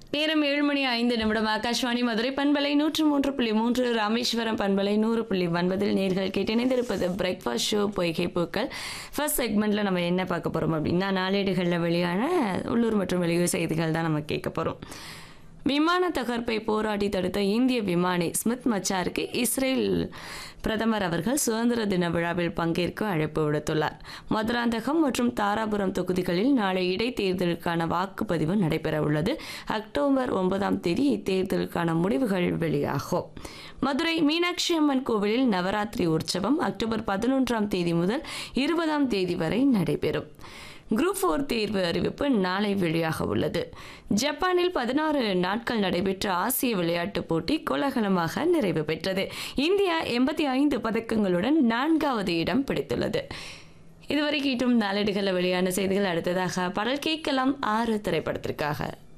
நேரம் ஏழு மணி ஐந்து நிமிடம் ஆகாஷ்வாணி மதுரை பண்பலை நூற்று மூன்று புள்ளி மூன்று ராமேஸ்வரம் பண்பலை நூறு புள்ளி ஒன்பதில் நேர்கள் கேட்டிணைந்திருப்பது பிரேக்ஃபாஸ்ட் ஷோ பொய்கை பூக்கள் ஃபர்ஸ்ட் செக்மெண்ட்டில் நம்ம என்ன பார்க்க போகிறோம் அப்படின்னா நாளேடுகளில் வெளியான உள்ளூர் மற்றும் வெளியூர் செய்திகள் தான் நம்ம கேட்க போகிறோம் விமான தகர்ப்பை போராடி தடுத்த இந்திய விமானி ஸ்மித் மச்சாருக்கு இஸ்ரேல் பிரதமர் அவர்கள் சுதந்திர தின விழாவில் பங்கேற்க அழைப்பு விடுத்துள்ளார் மதுராந்தகம் மற்றும் தாராபுரம் தொகுதிகளில் நாளை இடைத்தேர்தலுக்கான வாக்குப்பதிவு நடைபெற உள்ளது அக்டோபர் ஒன்பதாம் தேதி இத்தேர்தலுக்கான முடிவுகள் வெளியாகும் மதுரை மீனாட்சி அம்மன் கோவிலில் நவராத்திரி உற்சவம் அக்டோபர் பதினொன்றாம் தேதி முதல் இருபதாம் தேதி வரை நடைபெறும் குரூப் ஃபோர் தேர்வு அறிவிப்பு நாளை வெளியாக உள்ளது ஜப்பானில் பதினாறு நாட்கள் நடைபெற்ற ஆசிய விளையாட்டுப் போட்டி கோலாகலமாக நிறைவு பெற்றது இந்தியா எண்பத்தி ஐந்து பதக்கங்களுடன் நான்காவது இடம் பிடித்துள்ளது இதுவரை கேட்டும் நாளேடுகளில் வெளியான செய்திகள் அடுத்ததாக பாடல் கேட்கலாம் ஆறு திரைப்படத்திற்காக